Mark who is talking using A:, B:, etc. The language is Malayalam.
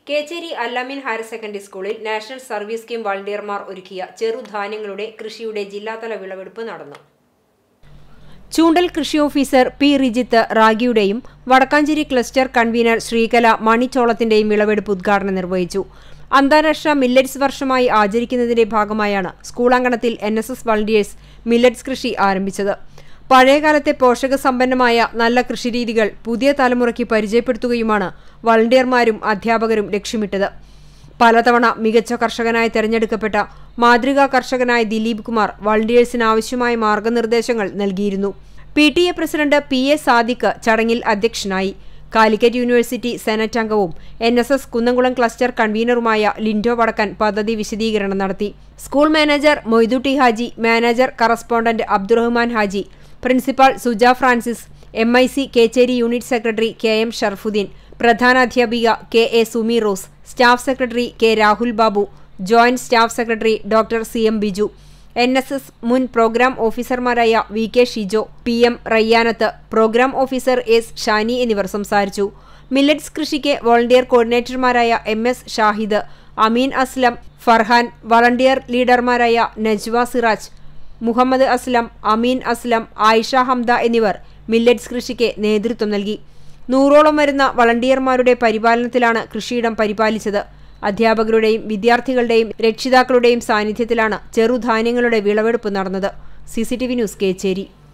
A: കേച്ചേരി അല്ലാമിൻ ഹയർ സെക്കൻഡറി സ്കൂളിൽ നാഷണൽ സർവീസ് സ്കീം വളണ്ടിയർമാർ ഒരുക്കിയ ചെറുധാന്യങ്ങളുടെ കൃഷിയുടെ ജില്ലാതല വിളവെടുപ്പ് നടന്നു ചൂണ്ടൽ കൃഷി ഓഫീസർ പി റിജിത്ത് റാഗിയുടെയും വടക്കാഞ്ചേരി ക്ലസ്റ്റർ കൺവീനർ ശ്രീകല മണിച്ചോളത്തിന്റെയും വിളവെടുപ്പ് ഉദ്ഘാടനം നിർവഹിച്ചു അന്താരാഷ്ട്ര മില്ലറ്റ്സ് വർഷമായി ആചരിക്കുന്നതിന്റെ ഭാഗമായാണ് സ്കൂൾ അങ്കണത്തിൽ N S S volunteers millets കൃഷി ആരംഭിച്ചത് പഴയകാലത്തെ പോഷകസമ്പന്നമായ നല്ല കൃഷിരീതികൾ പുതിയ തലമുറയ്ക്ക് പരിചയപ്പെടുത്തുകയുമാണ് വളണ്ടിയർമാരും അധ്യാപകരും ലക്ഷ്യമിട്ടത് പലതവണ മികച്ച കർഷകനായി തെരഞ്ഞെടുക്കപ്പെട്ട മാതൃകാ കർഷകനായ ദിലീപ് കുമാർ വളണ്ടിയേഴ്സിന് ആവശ്യമായ മാർഗനിർദ്ദേശങ്ങൾ നൽകിയിരുന്നു P T A president P A Sadiq ചടങ്ങിൽ അധ്യക്ഷനായി കാലിക്കറ്റ് യൂണിവേഴ്സിറ്റി സെനറ്റ് അംഗവും N S S Kunnamkulam cluster കൺവീനറുമായ ലിൻഡോ വടക്കൻ പദ്ധതി വിശദീകരണം നടത്തി school manager Moidu T Haji manager correspondent Abdurahman Haji principal Suja Francis M I C Kechery unit secretary K M Sharafudheen പ്രധാനാധ്യാപിക K A Sumi Rose staff secretary K Rahul Babu joint staff secretary doctor C M Biju N S S മുൻ പ്രോഗ്രാം ഓഫീസർമാരായ V K Shijo P M Rayyanath program officer S Shani എന്നിവർ സംസാരിച്ചു മില്ലറ്റ്സ് കൃഷിക്ക് വോളണ്ടിയർ കോർഡിനേറ്റർമാരായ M S Shahid Ameen Aslam Farhan volunteer ലീഡർമാരായ നജ്വ സിറാജ് മുഹമ്മദ് അസ്ലം അമീൻ അസ്ലം ആയിഷ ഹംദ എന്നിവർ മില്ലറ്റ്സ് കൃഷിക്ക് നേതൃത്വം നൽകി നൂറോളം വരുന്ന വളണ്ടിയർമാരുടെ പരിപാലനത്തിലാണ് കൃഷിയിടം പരിപാലിച്ചത് അധ്യാപകരുടെയും വിദ്യാർത്ഥികളുടെയും രക്ഷിതാക്കളുടെയും സാന്നിധ്യത്തിലാണ് ചെറുധാന്യങ്ങളുടെ വിളവെടുപ്പ് നടന്നത് സിസിടിവി ന്യൂസ് കേച്ചേരി